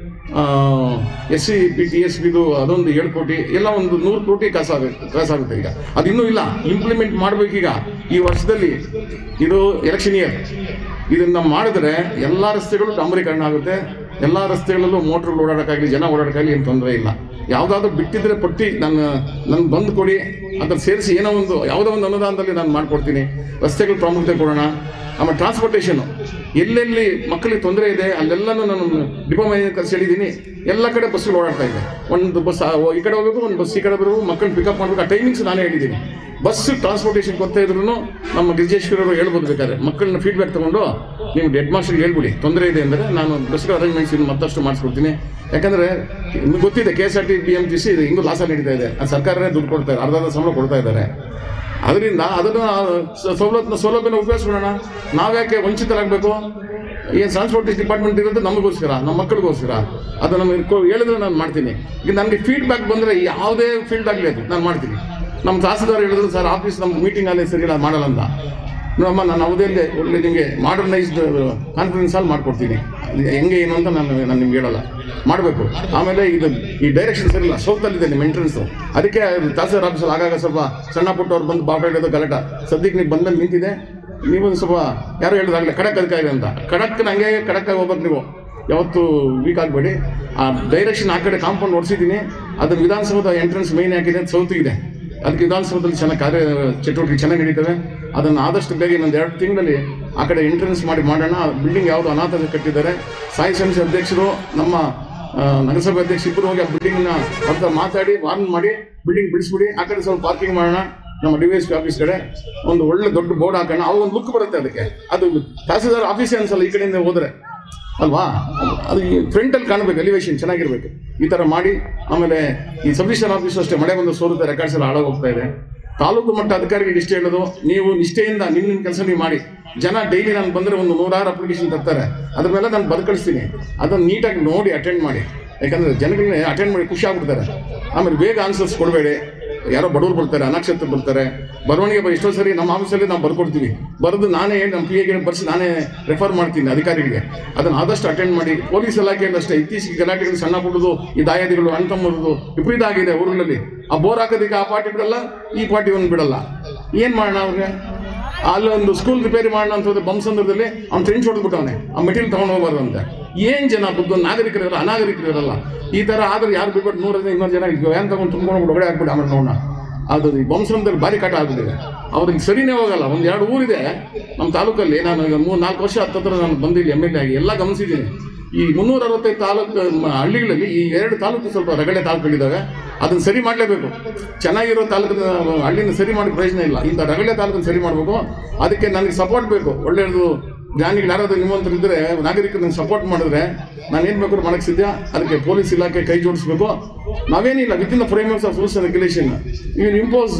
S C P T S ಬಿದು ಅದೊಂದು ಏಳು ಕೋಟಿ ಎಲ್ಲ ಒಂದು ನೂರು ಕೋಟಿ ಕಾಸಾಗುತ್ತೆ ಕಾಸಾಗುತ್ತೆ ಈಗ ಅದು ಇನ್ನೂ ಇಲ್ಲ ಇಂಪ್ಲಿಮೆಂಟ್ ಮಾಡಬೇಕೀಗ ಈ ವರ್ಷದಲ್ಲಿ ಇದು ಎಲೆಕ್ಷನ್ ಇಯರ್ ಇದನ್ನ ಮಾಡಿದ್ರೆ ಎಲ್ಲ ರಸ್ತೆಗಳು ಡಾಂಬರೀಕರಣ ಆಗುತ್ತೆ ಎಲ್ಲ ರಸ್ತೆಗಳಲ್ಲೂ ಮೋಟ್ರ್ಗಳು ಓಡಾಡೋಕ್ಕಾಗಲಿ ಜನ ಓಡಾಡೋಕ್ಕಾಗಲಿ ಏನು ತೊಂದರೆ ಇಲ್ಲ ಯಾವುದಾದ್ರೂ ಬಿಟ್ಟಿದ್ರೆ ಪಟ್ಟಿ ನನ್ನ ನನ್ಗೆ ಬಂದು ಕೊಡಿ ಅದ್ರ ಸೇರಿಸಿ ಏನೋ ಒಂದು ಯಾವುದೋ ಒಂದು ಅನುದಾನದಲ್ಲಿ ನಾನು ಮಾಡಿಕೊಡ್ತೀನಿ ರಸ್ತೆಗಳು ಪ್ರಾಮುಖ್ಯತೆ ಕೊಡೋಣ ಆಮೇಲೆ ಟ್ರಾನ್ಸ್ಪೋರ್ಟೇಷನು ಎಲ್ಲೆಲ್ಲಿ ಮಕ್ಕಳಿಗೆ ತೊಂದರೆ ಇದೆ ಅಲ್ಲೆಲ್ಲನೂ ನಾನು ಡಿಪೋ ಕರೆಸಿ ಹೇಳಿದ್ದೀನಿ ಎಲ್ಲ ಕಡೆ ಬಸ್ಗಳು ಓಡಾಡ್ತಾ ಇದೆ ಒಂದು ಬಸ್ ಆ- ಈ ಕಡೆ ಹೋಗ್ಬೇಕು ಒಂದು ಬಸ್ ಈ ಕಡೆ ಬರಬೇಕು ಮಕ್ಕಳನ್ನ ಪಿಕಪ್ ಮಾಡಬೇಕು ಆ ಟೈಮಿಂಗ್ಸ್ ನಾನೇ ಹೇಳಿದ್ದೀನಿ ಬಸ್ ಟ್ರಾನ್ಸ್ಪೋರ್ಟೇಷನ್ ಕೊಡ್ತಾ ಇದ್ರು ನಮ್ಮ ಗಿರಿಜೇಶ್ವರರು ಹೇಳ್ಬೋದು ಬೇಕಾದ್ರೆ ಮಕ್ಕಳನ್ನ ಫೀಡ್ಬ್ಯಾಕ್ ತಗೊಂಡು ನೀವು ಹೆಡ್ ಮಾಸ್ಟರ್ಗೆ ಹೇಳ್ಬಿಡಿ ತೊಂದರೆ ಇದೆ ಅಂದರೆ ನಾನು ಬಸ್ ಅರೇಂಜ್ಮೆಂಟ್ಸ್ ಇನ್ನು ಮತ್ತಷ್ಟು ಮಾಡಿಸ್ಕೊಡ್ತೀನಿ ಯಾಕಂದರೆ ನಿಮ್ಗೆ ಗೊತ್ತಿದೆ K S R T C B M T C ಹಿಂಗೂ ಲಾಸ ನಡೀತಾ ಇದೆ ಅದು ಸರ್ಕಾರನೇ ದುಡ್ಡು ಕೊಡ್ತಾ ಇದೆ ಅರ್ಧ ಅರ್ಧ ಸಂಬಳ ಕೊಡ್ತಾ ಇದ್ದಾರೆ ಅದರಿಂದ ಅದನ್ನು ಸವಲತ್ತನ್ನ ಸೌಲಭ್ಯನ ಉಪಯೋಗಿಸ್ಕೊಳ್ಳೋಣ ನಾವ್ಯಾಕೆ ವಂಚಿತರಾಗಬೇಕು ಏನು ಟ್ರಾನ್ಸ್ಪೋರ್ಟೇಷನ್ ಡಿಪಾರ್ಟ್ಮೆಂಟ್ ಇರೋದು ನಮಗೋಸ್ಕರ ನಮ್ಮ ಮಕ್ಕಳಿಗೋಸ್ಕರ ಅದು ನಮಗೆ ಕೊ- ಹೇಳಿದ್ರೆ ನಾನು ಮಾಡ್ತೀನಿ ಈಗ ನನಗೆ ಫೀಡ್ಬ್ಯಾಕ್ ಬಂದರೆ ಯಾವುದೇ ಫೀಲ್ಡ್ ಆಗಲಿ ಅದು ನಾನು ಮಾಡ್ತೀನಿ ನಮ್ಮ ತಹಸೀಲ್ದಾರ್ ಹೇಳಿದ್ರು ಸರ್ ಆಫೀಸ್ ನಮ್ಮ ಮೀಟಿಂಗ್ ಅಲ್ಲೇ ಸರಿ ಇಲ್ಲ ಮಾಡಲ್ಲ ಅಂತ ನೋಡಮ್ಮ ನಾನು ಅವಧಿಯಲ್ಲಿ ಒಳ್ಳೆ ನಿಮಗೆ ಮಾಡರ್ನೈಸ್ಡ್ ಕಾನ್ಫರೆನ್ಸ್ ಹಾಲ್ ಮಾಡ್ಕೊಡ್ತೀನಿ ಅದು ಹೆಂಗೆ ಏನು ಅಂತ ನಾನು ನಾನು ನಿಮ್ಗೆ ಹೇಳಲ್ಲ ಮಾಡಬೇಕು ಆಮೇಲೆ ಇದು ಈ ಡೈರೆಕ್ಷನ್ ಸರಿ ಇಲ್ಲ ಸೌತಲ್ಲಿದೆ ನಿಮ್ಮ ಎಂಟ್ರೆನ್ಸು ಅದಕ್ಕೆ ತಹಸೀಲ್ದಾರ್ ಆಫೀಸಲ್ಲಿ ಆಗಾಗ ಸ್ವಲ್ಪ ಸಣ್ಣ ಪುಟ್ಟವ್ರು ಬಂದು ಬಾಟ ಹಿಡಿಯೋದು ಗಲಾಟ ಸದ್ಯಕ್ಕೆ ನೀವು ಬಂದಲ್ಲಿ ನಿಂತಿದೆ ನೀವು ಒಂದು ಸ್ವಲ್ಪ ಯಾರೋ ಹೇಳಿದಾಗಲೇ ಖಡಕ್ ಅದಕ್ಕಾಗಿದೆ ಅಂತ ಖಡಕ್ ಹಂಗೆ ಖಡಕ್ಕಾಗಿ ಹೋಗ್ಬೇಕು ನೀವು ಯಾವತ್ತು ವೀಕ್ ಆಗಬೇಡಿ ಆ ಡೈರೆಕ್ಷನ್ ಆ ಕಡೆ ಕಾಂಪೌಂಡ್ ಹೊಡ್ಸಿದ್ದೀನಿ ಅದನ್ನ ವಿಧಾನಸೌಧ ಎಂಟ್ರೆನ್ಸ್ ಮೇನ್ ಹಾಕಿದೆ ಸೌತ್ ಇದೆ ಅದಕ್ಕೆ ವಿಧಾನಸೌಧದಲ್ಲಿ ಚೆನ್ನಾಗಿ ಕಾರ್ಯ ಚಟುವಟಿಕೆ ಚೆನ್ನಾಗಿ ನಡೀತವೆ ಅದನ್ನು ಆದಷ್ಟು ಬೇಗ ಇನ್ನೊಂದು ಎರಡು ತಿಂಗಳಲ್ಲಿ ಆ ಕಡೆ ಎಂಟ್ರೆನ್ಸ್ ಮಾಡಿ ಮಾಡೋಣ ಬಿಲ್ಡಿಂಗ್ ಯಾವುದು ಅನಾಥ ಕಟ್ಟಿದ್ದಾರೆ ಸಾಯಿ ಸಂಸ್ಥೆ ಅಧ್ಯಕ್ಷರು ನಮ್ಮ ಆ, ನಗರಸಭೆ ಅಧ್ಯಕ್ಷ ಇಬ್ಬರು ಹೋಗಿ ಆ ಬಿಲ್ಡಿಂಗ್ನ ಅವ್ರ ಮಾತಾಡಿ ವಾರ್ನ್ ಮಾಡಿ ಬಿಲ್ಡಿಂಗ್ ಬಿಡಿಸ್ಬಿಡಿ ಆ ಕಡೆ ಸ್ವಲ್ಪ ಪಾರ್ಕಿಂಗ್ ಮಾಡೋಣ ನಮ್ಮ ಡಿ ಎಸ್ ಪಿ ಆಫೀಸ್ ಕಡೆ ಒಂದು ಒಳ್ಳೆ ದೊಡ್ಡ ಬೋರ್ಡ್ ಹಾಕೋಣ ಅವಾಗ ಒಂದು ಲುಕ್ ಬರುತ್ತೆ ಅದಕ್ಕೆ ಅದು ತಹಸೀಲ್ದಾರ್ ಆಫೀಸೇ ಅನ್ಸಲ್ಲ ಈ ಕಡೆಯಿಂದ ಹೋದ್ರೆ ಅಲ್ವಾ ಅದು ಈ ಫ್ರಂಟಲ್ಲಿ ಕಾಣಬೇಕು ಎಲಿವೇಶನ್ ಚೆನ್ನಾಗಿರ್ಬೇಕು ಈ ಥರ ಮಾಡಿ ಆಮೇಲೆ ಈ ಸಬ್ ಡಿವಿಷನ್ ಆಫೀಸ್ ಅಷ್ಟೇ ಮಳೆ ಬಂದು ಸೋರುತ್ತೆ ರೆಕಾರ್ಡ್ಸ್ ಎಲ್ಲ ಹಾಳಾಗಿ ಹೋಗ್ತಾ ಇದೆ ತಾಲೂಕು ಮಟ್ಟ ಅಧಿಕಾರಿಗಳಿಗೆ ಇಷ್ಟ ಹೇಳೋದು ನೀವು ನಿಷ್ಠೆಯಿಂದ ನಿಮ್ಮ ನಿಮ್ಮ ಕೆಲಸ ನೀವು ಮಾಡಿ ಜನ ಡೈಲಿ ನಾನು ಬಂದರೆ ಒಂದು ನೂರಾರು ಅಪ್ಲಿಕೇಶನ್ ತರ್ತಾರೆ ಅದ್ರ ಮೇಲೆ ನಾನು ಬರ್ಕಳಿಸ್ತೀನಿ ಅದನ್ನು ನೀಟಾಗಿ ನೋಡಿ ಅಟೆಂಡ್ ಮಾಡಿ ಯಾಕಂದರೆ ಜನಗಳನ್ನ ಅಟೆಂಡ್ ಮಾಡಿ ಖುಷಿ ಆಗ್ಬಿಡ್ತಾರೆ ಆಮೇಲೆ ಬೇಗ ಆನ್ಸರ್ಸ್ ಕೊಡಬೇಡಿ ಯಾರೋ ಬಡವರು ಬರ್ತಾರೆ ಅನಕ್ಷತ್ರ ಬರ್ತಾರೆ ಬರವಣಿಗೆ ಬ- ಎಷ್ಟೋ ಸರಿ ನಮ್ಮ ಆಫೀಸಲ್ಲಿ ನಾವು ಬರ್ಕೊಡ್ತೀವಿ ಬರೆದು ನಾನೇ ನಮ್ಮ ಪಿ ಎಗೆ ಬರ್ಸಿ ನಾನೇ ರೆಫರ್ ಮಾಡ್ತೀನಿ ಅಧಿಕಾರಿಗಳಿಗೆ ಅದನ್ನು ಆದಷ್ಟು ಅಟೆಂಡ್ ಮಾಡಿ ಪೊಲೀಸ್ ಇಲಾಖೆಯಲ್ಲಿ ಅಷ್ಟೇ ಇತ್ತೀಚೆಗೆ ಗಲಾಟೆಗಳು ಸಣ್ಣ ಪುಟ್ಟದು ಈ ದಾಯಾದಿಗಳು ಅಣ್ತಮ್ಮರದು ವಿಪರೀತ ಆಗಿದೆ ಊರುಗಳಲ್ಲಿ ಆ ಬೋರ್ ಹಾಕೋದಕ್ಕೆ ಆ ಪಾರ್ಟಿ ಬಿಡಲ್ಲ ಈ ಪಾರ್ಟಿ ಒಂದು ಬಿಡಲ್ಲ ಏನು ಮಾಡೋಣ ಅವ್ರಿಗೆ ಅಲ್ಲೊಂದು ಸ್ಕೂಲ್ ರಿಪೇರಿ ಮಾಡೋಣ ಅಂತ ಹೋದ್ರೆ ಬಂಸಂದ್ರದಲ್ಲಿ ಅವ್ನು ಟ್ರೆಂಚ್ ಹೊಡೆದ್ಬಿಟ್ಟವನೆ ಆ ಮೆಟೀರಿಯಲ್ ತೊಗೊಂಡು ಹೋಗ್ಬಾರ್ದು ಅಂತ ಏನ್ ಜನ ಬುದ್ಧ ನಾಗರಿಕರಿರಲ್ಲ ಅನಾಗರಿಕರಿರಲ್ಲ ಈ ತರ ಆದ್ರೆ ಯಾರು ಬಿಟ್ಬಿಟ್ಟು ನೂರರಿಂದ ಇನ್ನೂರು ಜನ ವ್ಯಾನ್ ತಗೊಂಡು ತುಂಬ್ಕೊಂಡು ಒಳಗಡೆ ಹಾಕ್ಬಿಟ್ಟು ಆಮೇಲೆ ನೋಡೋಣ ಅದು ಈ ಬಂಸಂದ್ರಲ್ಲಿ ಭಾರಿ ಕಾಟ ಆಗ್ಬಿಟ್ಟಿದೆ ಅವ್ರಿಗೆ ಸರಿನೇ ಹೋಗಲ್ಲ ಒಂದು ಎರಡು ಊರಿದೆ ನಮ್ಮ ತಾಲೂಕಲ್ಲಿ ನಾನು ಈಗ ಮೂರು ನಾಲ್ಕು ವರ್ಷ ಹತ್ತತ್ರ ನಾನು ಬಂದಿಲ್ಲ ಎಮ್ ಎಲ್ ಎ ಆಗಿ ಎಲ್ಲ ಗಮನಿಸಿದ್ದೀನಿ ಈ ಮುನ್ನೂರ ಅರವತ್ತೈದು ತಾಲೂಕು ಮ- ಹಳ್ಳಿಗಳಲ್ಲಿ ಈ ಎರಡು ತಾಲೂಕು ಸ್ವಲ್ಪ ರಗಳೆ ತಾಲೂಕುಗಳಿದ್ದಾವೆ ಅದನ್ನ ಸರಿ ಮಾಡಲೇಬೇಕು ಚೆನ್ನಾಗಿರೋ ತಾಲೂಕಿನ ಹಳ್ಳಿನ ಸರಿ ಮಾಡಿ ಪ್ರಯೋಜನ ಇಲ್ಲ ಇಂಥ ರಗಳೆ ತಾಲೂಕನ್ನು ಸರಿ ಮಾಡಬೇಕು ಅದಕ್ಕೆ ನನಗೆ ಸಪೋರ್ಟ್ ಬೇಕು ಒಳ್ಳೆಯದು ಜ್ಞಾನಿಗಳು ಯಾರಾದ್ರೂ ನಿಮ್ಮಂತರು ಇದ್ದರೆ ನಾಗರಿಕರನ್ನ ಸಪೋರ್ಟ್ ಮಾಡಿದ್ರೆ ನಾನು ಏನು ಬೇಕಾದ್ರೂ ಮಾಡಕ್ಕೆ ಸಿದ್ಧ ಅದಕ್ಕೆ ಪೊಲೀಸ್ ಇಲಾಖೆ ಕೈ ಜೋಡಿಸ್ಬೇಕು ನಾವೇನಿಲ್ಲ with in the frameworks of rules and regulation you impose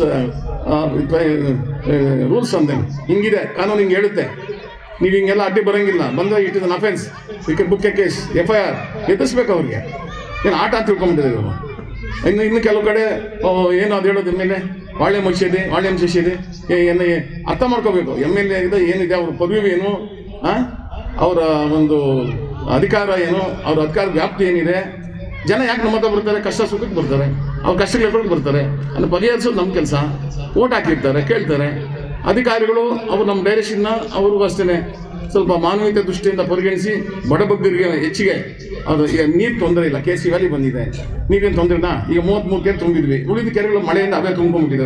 rules ಅಂದೇನು ಹಿಂಗಿದೆ ಕಾನೂನು ಹಿಂಗೆ ಹೇಳುತ್ತೆ ನೀವು ಹಿಂಗೆಲ್ಲ ಅಡ್ಡಿ ಬರಂಗಿಲ್ಲ ಬಂದರೆ it is an offence you can book a case F I R ಎದುರಿಸ್ಬೇಕು ಅವ್ರಿಗೆ ಏನು ಆಟ ಅಂತ ತಿಳ್ಕೊಂಬಿಟ್ಟಿದ್ದಾರೆ ಇವರು ಇನ್ನು ಇನ್ನು ಕೆಲವು ಕಡೆ ಓ, ಏನು ಅದು ಹೇಳೋದು ಎಮ್ ಎಲ್ ಎ ಬಾಳೆ ಮುಗಿಸಿದೆ ಬಾಳೆ ಮುಗಿಸಿದೆ ಏನು ಅರ್ಥ ಮಾಡ್ಕೋಬೇಕು ಎಮ್ ಎಲ್ ಎ ಇದೆ ಏನಿದೆ ಅವ್ರ ಪದವಿ ಏನು ಆ? ಅವರ ಒಂದು ಅಧಿಕಾರ ಏನು ಅವ್ರ ಅಧಿಕಾರ ವ್ಯಾಪ್ತಿ ಏನಿದೆ ಜನ ಯಾಕೆ ನಮ್ಮ ಹತ್ರ ಬರ್ತಾರೆ ಕಷ್ಟ ಸುಖಕ್ಕೆ ಬರ್ತಾರೆ ಅವ್ರ ಕಷ್ಟಗಳು ಬರ್ತಾರೆ ಅದನ್ನು ಪರಿಹರಿಸೋದು ನಮ್ಮ ಕೆಲಸ ಓಟ್ ಹಾಕಿರ್ತಾರೆ ಕೇಳ್ತಾರೆ ಅಧಿಕಾರಿಗಳು ಅವರು ನಮ್ಮ ಡೈರೆಕ್ಷನ್ನ ಅವ್ರಿಗೂ ಅಷ್ಟೇ ಸ್ವಲ್ಪ ಮಾನವೀಯತೆ ದೃಷ್ಟಿಯಿಂದ ಪರಿಗಣಿಸಿ ಬಡಬಗ್ಗರಿಗೆ ಹೆಚ್ಚಿಗೆ ಅದು ಈಗ ನೀರು ತೊಂದರೆ ಇಲ್ಲ ಕೆ ಸಿ ವ್ಯಾಲಿ ಬಂದಿದೆ ನೀರಿನ ತೊಂದರೆನಾ ಈಗ ಮೂವತ್ತ್ಮೂರು ಕೆರೆ ತುಂಬಿದ್ವಿ ಉಳಿದ ಕೆರೆಗಳು ಮಳೆಯಿಂದ ಅವೇ ತುಂಬ್ಕೊಂಡ್ಬಿಟ್ಟಿದ್ದಾವೆ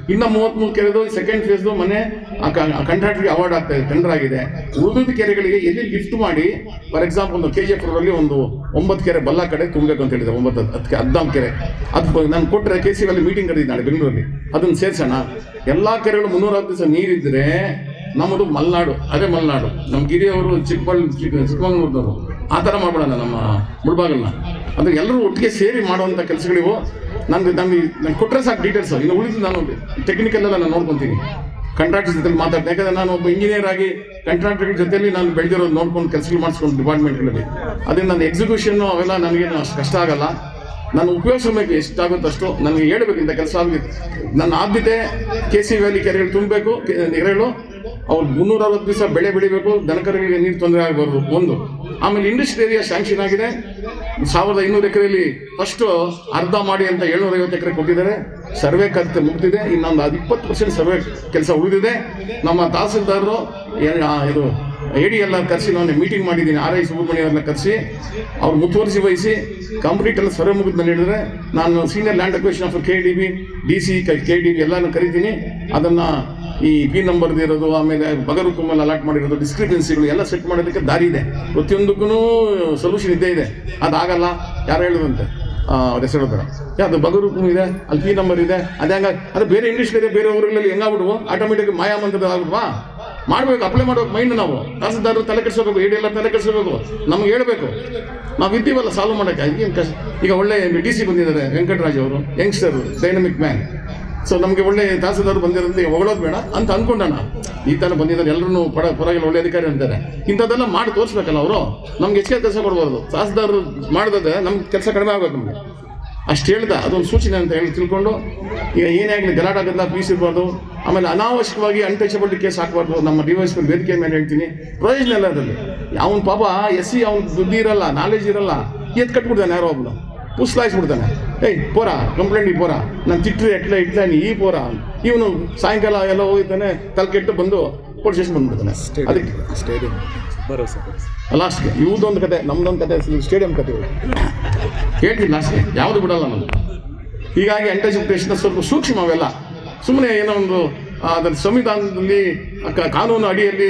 ಇನ್ನು ಮೂವತ್ಮೂರು ಕೆರೆದು ಸೆಕೆಂಡ್ ಫೇಸ್ದು ಮನೆ ಕಾಂಟ್ರಾಕ್ಟರ್ಗೆ ಅವಾರ್ಡ್ ಆಗ್ತಾ ಇದೆ ಟೆಂಡರ್ ಆಗಿದೆ ಉಳಿದ ಕೆರೆಗಳಿಗೆ ಎಲ್ಲಿ ಲಿಫ್ಟ್ ಮಾಡಿ ಫಾರ್ ಎಕ್ಸಾಂಪಲ್ ಒಂದು ಕೆ ಜಿ ಎಫ್ ಅಲ್ಲಿ ಒಂದು ಒಂಬತ್ತು ಕೆರೆ ಬಲ್ಲ ಕಡೆ ತುಂಬಬೇಕು ಅಂತ ಹೇಳಿದೆ ಒಂಬತ್ತು ಹತ್ತು ಹದಿನಾಲ್ಕು ಕೆರೆ ಅದು ನಾನು ಕೊಟ್ಟರೆ ಕೆ ಸಿ ಅಲ್ಲಿ ಮೀಟಿಂಗ್ ಕರೆದಿದ್ದು ನಾಳೆ ಬೆಂಗಳೂರಲ್ಲಿ ಅದನ್ನು ಸೇರ್ಸೋಣ ಎಲ್ಲ ಕೆರೆಗಳು ಮುನ್ನೂರ ಹತ್ತು ದಿವಸ ನೀರಿದ್ರೆ ನಮ್ಮದು ಮಲೆನಾಡು ಅದೇ ಮಲೆನಾಡು ನಮ್ಮ ಗಿರಿಯವರು ಚಿಕ್ಕಬಳ್ಳಿ ಚಿಕ್ಕ ಚಿಕ್ಕಮಂಗ್ಳೂರ್ನವರು ಆ ಥರ ಮಾಡ್ಬಿಡೋಣ ನಮ್ಮ ಮುಳ್ಬಾಗಲ್ನ ಅಂದರೆ ಎಲ್ಲರೂ ಒಟ್ಟಿಗೆ ಸೇರಿ ಮಾಡುವಂಥ ಕೆಲಸಗಳಿವು ನನಗೆ ನನಗೆ ನಾನು ಕೊಟ್ಟರೆ ಸಾಕು ಡೀಟೇಲ್ಸ್ ಇನ್ನು ಉಳಿದು ನಾನು ಟೆಕ್ನಿಕಲ್ ಎಲ್ಲ ನಾನು ನೋಡ್ಕೊತೀನಿ ಕಾಂಟ್ರಾಕ್ಟರ್ ಜೊತೆ ಮಾತಾಡ್ತೀನಿ ಯಾಕಂದ್ರೆ ನಾನು ಒಬ್ಬ ಇಂಜಿನಿಯರ್ ಆಗಿ ಕಾಂಟ್ರಾಕ್ಟರ್ ಜೊತೆಲಿ ನಾನು ಬೆಳೆದಿರೋದು ನೋಡ್ಕೊಂಡು ಕೆಲಸಗಳು ಮಾಡಿಸ್ಕೊಂಡು ಡಿಪಾರ್ಟ್ಮೆಂಟ್ಗಳಲ್ಲಿ ಅದೇ ನನ್ನ ಎಕ್ಸಿಕ್ಯೂಷನ್ ಅವೆಲ್ಲ ನನಗೇನು ಅಷ್ಟು ಕಷ್ಟ ಆಗಲ್ಲ ನಾನು ಉಪಯೋಗಿಸಬೇಕು ಎಷ್ಟಾಗುತ್ತೋ ಅಷ್ಟು ನನಗೆ ಹೇಳ್ಬೇಕು ಇಂಥ ಕೆಲಸ ಆಗಬೇಕು ನನ್ನ ಆದ್ಯತೆ ಕೆ ಸಿ ವ್ಯಾಲಿ ಕೆರೆಗಳು ತುಂಬಬೇಕು ಕೆರೆಗಳು ಅವ್ರು ಮುನ್ನೂರ ಅರವತ್ತು ದಿವಸ ಬೆಳೆ ಬೆಳಿಬೇಕು ದನಕರುಗಳಿಗೆ ನೀರು ತೊಂದರೆ ಆಗಬಾರ್ದು ಒಂದು ಆಮೇಲೆ ಇಂಡಸ್ಟ್ರಿ ಏರಿಯಾ ಸ್ಯಾಂಕ್ಷನ್ ಆಗಿದೆ ಸಾವಿರದ ಐನೂರು ಎಕರೆಯಲ್ಲಿ ಫಸ್ಟು ಅರ್ಧ ಮಾಡಿ ಅಂತ ಏಳ್ನೂರ ಐವತ್ತು ಎಕರೆ ಕೊಟ್ಟಿದ್ದಾರೆ ಸರ್ವೆ ಖರ್ಚು ಮುಗ್ದಿದೆ ಇನ್ನೊಂದು ಅದು ಇಪ್ಪತ್ತು ಪರ್ಸೆಂಟ್ ಸರ್ವೆ ಕೆಲಸ ಉಳಿದಿದೆ ನಮ್ಮ ತಹಸೀಲ್ದಾರರು ಏನ್- ಆ, ಇದು ಎ ಡಿ ಎಲ್ಲ ಕರೆಸಿ ನಾನು ಮೀಟಿಂಗ್ ಮಾಡಿದ್ದೀನಿ ಆರ್ ಐ ಸುಬ್ರಹ್ಮಣ್ಯವ್ರನ್ನ ಕರೆಸಿ ಅವ್ರು ಮುತುವರ್ಜಿ ವಹಿಸಿ ಕಂಪ್ಲೀಟ್ ಎಲ್ಲ ಸರ್ವೆ ಮುಗಿದ್ಮೇಲೆ ಹೇಳಿದ್ರೆ ನಾನು senior land acquisition of K D B D C K D B ಎಲ್ಲಾನು ಕರಿತೀನಿ ಅದನ್ನು ಈ ಪಿ ನಂಬರ್ ಇರೋದು ಆಮೇಲೆ ಬಗರುಕು ಮೇಲೆ ಅಲಾಟ್ ಮಾಡಿರೋದು ಡಿಸ್ಕ್ರಿಪೆನ್ಸಿಗಳು ಎಲ್ಲ ಸೆಟ್ ಮಾಡೋದಕ್ಕೆ ದಾರಿ ಇದೆ ಪ್ರತಿಯೊಂದಕ್ಕೂ ಸೊಲ್ಯೂಷನ್ ಇದ್ದೇ ಇದೆ ಅದಾಗಲ್ಲ ಯಾರು ಹೇಳಿದಂತೆ ಅವ್ರ ಹೆಸರು ಬೇಡ ಯಾವುದು ಬಗರುಕು ಇದೆ ಅಲ್ಲಿ ಪಿ ನಂಬರ್ ಇದೆ ಅದು ಹೆಂಗ ಅದು ಬೇರೆ ಇಂಡಸ್ಟ್ರಿ ಇದೆ ಬೇರೆ ಊರುಗಳಲ್ಲಿ ಹೆಂಗಾಗ್ಬಿಡುವು ಆಟೋಮೆಟಿಕ್ ಮಾಯಾಮಂತ್ರದ ಆಗ್ಬಿಡ್ವಾ ಮಾಡ್ಬೇಕು ಅಪ್ಲೈ ಮಾಡ್ಬೇಕು ಮೈಂಡ್ ನಾವು ತಹಸೀಲ್ದಾರರು ತಲೆ ಕೆಡಿಸ್ಕೋಬೇಕು ಇಡೀ ಎಲ್ಲ ತಲೆ ಕೆಡಿಸ್ಕೋಬೇಕು ನಮ್ಗೆ ಹೇಳ್ಬೇಕು ನಾವು ಇದ್ದೀವಲ್ಲ ಸಾಲ್ವ್ ಮಾಡೋಕ್ಕೆ ಏನು ಕಷ್ಟ ಈಗ ಒಳ್ಳೆ ಡಿ ಸಿ ಬಂದಿದ್ದಾರೆ ವೆಂಕಟರಾಜ್ ಅವರು ಯಂಗ್ಸ್ಟರ್ ಡೈನಮಿಕ್ ಮ್ಯಾನ್ ಸೊ ನಮಗೆ ಒಳ್ಳೆ ತಹಸೀಲ್ದಾರ್ ಬಂದಿರೋದು ಹೊಗಳೋದು ಬೇಡ ಅಂತ ಅನ್ಕೊಂಡಣ ಈ ಥರ ಬಂದಿದ್ದಾರೆ ಎಲ್ಲರೂ ಪರ ಪರವಾಗಿಲ್ಲ ಒಳ್ಳೆ ಅಧಿಕಾರಿ ಅಂತಾರೆ ಇಂಥದ್ದೆಲ್ಲ ಮಾಡಿ ತೋರಿಸ್ಬೇಕಲ್ಲ ಅವರು ನಮ್ಗೆ ಹೆಚ್ಚಿಗೆ ಕೆಲಸ ಕೊಡ್ಬಾರ್ದು ತಹಸೀಲ್ದಾರ್ ಮಾಡಿದ್ರೆ ನಮ್ಗೆ ಕೆಲಸ ಕಡಿಮೆ ಆಗ್ಬೇಕು ನಮಗೆ ಅಷ್ಟು ಹೇಳ್ದ ಅದೊಂದು ಸೂಚನೆ ಅಂತ ಹೇಳಿ ತಿಳ್ಕೊಂಡು ಈಗ ಏನೇ ಆಗಲಿ ಗಲಾಟ ಆಗಲ್ಲ ಪೀಸ್ ಇರಬಾರ್ದು ಆಮೇಲೆ ಅನಾವಶ್ಯಕವಾಗಿ ಅನ್ಟಚಬಿಲಿಟಿ ಕೇಸ್ ಹಾಕಬಾರ್ದು ನಮ್ಮ ಡಿವೈಸ್ ಮೇಲೆ ವೇದಿಕೆ ಮೇಲೆ ಹೇಳ್ತೀನಿ ಪ್ರಯೋಜನ ಇಲ್ಲ ಅದರಲ್ಲಿ ಅವನ ಪಾಪ ಎಸ್ ಸಿ ಅವ್ನ ಬುದ್ಧಿ ಇರಲ್ಲ ನಾಲೆಜ್ ಇರಲ್ಲ ಎತ್ ಕಟ್ಬಿಡ್ತಾನೆ ಯಾರೋ ಒಬ್ಬನು ಪುಸ್ಲಾಯಿಸ್ಬಿಡ್ತಾನೆ ಏಯ್ ಪೋರ ಕಂಪ್ಲೇಂಟ್ ಈ ಪೋರ ನಾನು ತಿಟ್ಟರೆ ಎಟ್ಲ ಇಟ್ಲಾನಿ ಈ ಪೋರ ಇವನು ಸಾಯಂಕಾಲ ಎಲ್ಲ ಹೋಗಿದ್ದಾನೆ ತಲೆ ಕೆಟ್ಟು ಬಂದು ಪೊಲೀಸ್ ಸ್ಟೇಷನ್ ಬಂದ್ಬಿಡ್ತಾನೆ ಅದಕ್ಕೆ ಸ್ಟೇಡಿಯಂ ಭರೋಸೆ ಭರೋಸೆ ಲಾಸ್ಟ್ಗೆ ಇವ್ದೊಂದು ಕತೆ ನಮ್ದೊಂದು ಕತೆ ಸ್ಟೇಡಿಯಂ ಕತೆಗಳು ಹೇಳ್ತೀನಿ ಲಾಸ್ಟ್ಗೆ ಯಾವುದು ಬಿಡಲ್ಲ ನಾನು ಹೀಗಾಗಿ ಅಂಟೆಸಿಪಿಟೇಷನ್ ಸ್ವಲ್ಪ ಸೂಕ್ಷ್ಮ ಅವೆಲ್ಲ ಸುಮ್ಮನೆ ಏನೋ ಒಂದು ಆ, ಅದರ ಸಂವಿಧಾನದಲ್ಲಿ ಕ- ಕಾನೂನು ಅಡಿಯಲ್ಲಿ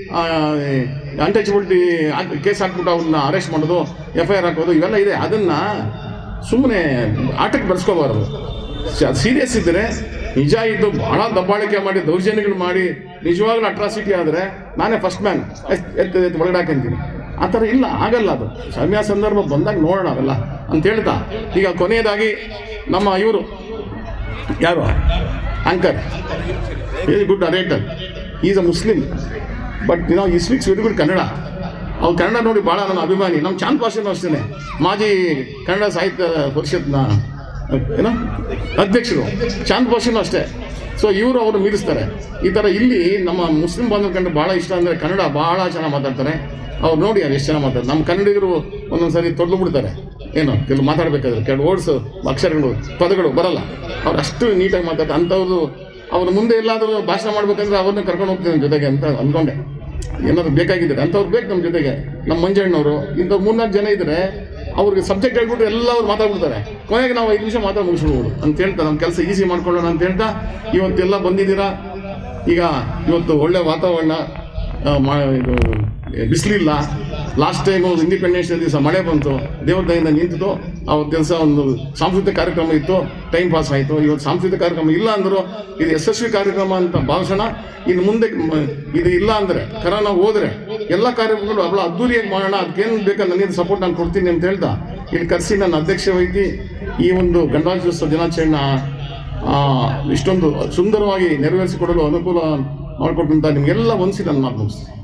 ಅಂಟಚಬಿಲಿಟಿ ಕೇಸ್ ಹಾಕ್ಬಿಟ್ಟು ಅವ್ರನ್ನ ಅರೆಸ್ಟ್ ಮಾಡೋದು ಎಫ್ ಐ ಆರ್ ಹಾಕೋದು ಇವೆಲ್ಲ ಇದೆ ಅದನ್ನು ಸುಮ್ಮನೆ ಆಟಕ್ಕೆ ಬೆಳೆಸ್ಕೋಬಾರದು ಸೀರಿಯಸ್ ಇದ್ದರೆ ನಿಜ ಇದ್ದು ಬಹಳ ದಬ್ಬಾಳಿಕೆ ಮಾಡಿ ದೌರ್ಜನ್ಯಗಳು ಮಾಡಿ ನಿಜವಾಗ್ಲೂ ಅಟ್ರಾಸಿಟಿ ಆದರೆ ನಾನೇ ಫಸ್ಟ್ ಮ್ಯಾನ್ ಎತ್ತು ಎತ್ತು ಒಳಗಡೆ ಹಾಕಂತೀನಿ ಆ ಥರ ಇಲ್ಲ ಆಗಲ್ಲ ಅದು ಸಮಯ ಸಂದರ್ಭ ಬಂದಾಗ ನೋಡೋಣ ಅವೆಲ್ಲ ಅಂತ ಹೇಳ್ತಾ ಈಗ ಕೊನೆಯದಾಗಿ ನಮ್ಮ ಇವರು ಯಾರು anchor very good narrator is a Muslim but ನಾವು ಈ ಸ್ಪೀಕ್ಸ್ ವೆರಿ ಗುಡ್ ಕನ್ನಡ ಅವ್ರು ಕನ್ನಡ ನೋಡಿ ಭಾಳ ನನ್ನ ಅಭಿಮಾನಿ ನಮ್ಮ ಚಾಂದ್ ಭಾಷೆನೂ ಅಷ್ಟೇ ಮಾಜಿ ಕನ್ನಡ ಸಾಹಿತ್ಯ ಪರಿಷತ್ನ ಏನೋ ಅಧ್ಯಕ್ಷರು ಚಾಂದ್ ಭಾಷೆನೂ ಅಷ್ಟೇ ಸೊ ಇವರು ಅವರು ಮೀರಿಸ್ತಾರೆ ಈ ಥರ ಇಲ್ಲಿ ನಮ್ಮ ಮುಸ್ಲಿಂ ಬಾಂಧವ ಕಂಡು ಭಾಳ ಇಷ್ಟ ಅಂದರೆ ಕನ್ನಡ ಭಾಳ ಚೆನ್ನಾಗಿ ಮಾತಾಡ್ತಾರೆ ಅವ್ರು ನೋಡಿ ಅವ್ರು ಎಷ್ಟು ಚೆನ್ನಾಗಿ ಮಾತಾಡ್ತಾರೆ ನಮ್ಮ ಕನ್ನಡಿಗರು ಒಂದೊಂದು ಸಾರಿ ತೊಡ್ಲು ಬಿಡ್ತಾರೆ ಏನು ಕೆಲವು ಮಾತಾಡಬೇಕಾದ್ರೆ ಕೆಲವು ವರ್ಡ್ಸ್ ಅಕ್ಷರಗಳು ಪದಗಳು ಬರಲ್ಲ ಅವ್ರು ಅಷ್ಟು ನೀಟಾಗಿ ಮಾತಾಡ್ತಾರೆ ಅಂಥವ್ರು ಅವ್ರ ಮುಂದೆ ಎಲ್ಲಾದರೂ ಭಾಷಣ ಮಾಡ್ಬೇಕಂದ್ರೆ ಅವ್ರನ್ನ ಕರ್ಕೊಂಡು ಹೋಗ್ತೀನಿ ನನ್ನ ಜೊತೆಗೆ ಅಂತ ಅಂದ್ಕೊಂಡೆ ಏನಾದ್ರು ಬೇಕಾಗಿದ್ದಾರೆ ಅಂಥವ್ರು ಬೇಕು ನಮ್ಮ ಜೊತೆಗೆ ನಮ್ಮ ಮಂಜಣ್ಣವರು ಇಂಥ ಮೂರ್ನಾಲ್ಕು ಜನ ಇದ್ದರೆ ಅವ್ರಿಗೆ ಸಬ್ಜೆಕ್ಟ್ ಹೇಳ್ಬಿಟ್ಟು ಎಲ್ಲರೂ ಮಾತಾಡ್ಬಿಡ್ತಾರೆ ಕೊನೆಗೆ ನಾವು ಐದು ನಿಮಿಷ ಮಾತಾಡಿ ಮುಗಿಸ್ಬಿಡ್ಬೋದು ಅಂತ ಹೇಳ್ತಾ ನಮ್ಮ ಕೆಲಸ ಈಸಿ ಮಾಡ್ಕೊಳ್ಳೋಣ ಅಂತ ಹೇಳ್ತಾ ಇವತ್ತೆಲ್ಲ ಬಂದಿದ್ದೀರಾ ಈಗ ಇವತ್ತು ಒಳ್ಳೆ ವಾತಾವರಣ ಆ, ಮಾ ಇದು ಬಿಸಿಲಿಲ್ಲ ಲಾಸ್ಟ್ ಟೈಮು ಇಂಡಿಪೆಂಡೆನ್ಸ್ ಡೇ ದಿವಸ ಮಳೆ ಬಂತು ದೇವ್ರ ದಯಿಂದ ನಿಂತಿತು ಅವತ್ತು ದಿವಸ ಒಂದು ಸಾಂಸ್ಕೃತಿಕ ಕಾರ್ಯಕ್ರಮ ಇತ್ತು ಟೈಮ್ ಪಾಸ್ ಆಯಿತು ಇವತ್ತು ಸಾಂಸ್ಕೃತಿಕ ಕಾರ್ಯಕ್ರಮ ಇಲ್ಲ ಅಂದರು ಇದು ಯಶಸ್ವಿ ಕಾರ್ಯಕ್ರಮ ಅಂತ ಭಾವಿಸೋಣ ಇನ್ನು ಮುಂದೆ ಮ- ಇದು ಇಲ್ಲ ಅಂದರೆ ಕರೋನಾ ಹೋದರೆ ಎಲ್ಲ ಕಾರ್ಯಕ್ರಮಗಳು ಅವಳ ಅದ್ದೂರಿಯಾಗಿ ಮಾಡೋಣ ಅದಕ್ಕೇನು ಬೇಕಾ ನನಗೆ ಸಪೋರ್ಟ್ ನಾನು ಕೊಡ್ತೀನಿ ಅಂತ ಹೇಳ್ತಾ ಇಲ್ಲಿ ಕರೆಸಿ ನನ್ನ ಅಧ್ಯಕ್ಷ ವಹಿಸಿ ಈ ಒಂದು ಗಣರಾಜ್ಯೋತ್ಸವ ದಿನಾಚರಣೆನ ಆ, ಇಷ್ಟೊಂದು ಸುಂದರವಾಗಿ ನೆರವೇರಿಸಿಕೊಡಲು ಅನುಕೂಲ ಮಾಡಿಕೊಟ್ಟಂತ ನಿಮಗೆಲ್ಲ ಒಂದ್ಸಿ ನಾನು ಮಾತು ಮುಗಿಸ್ತೀನಿ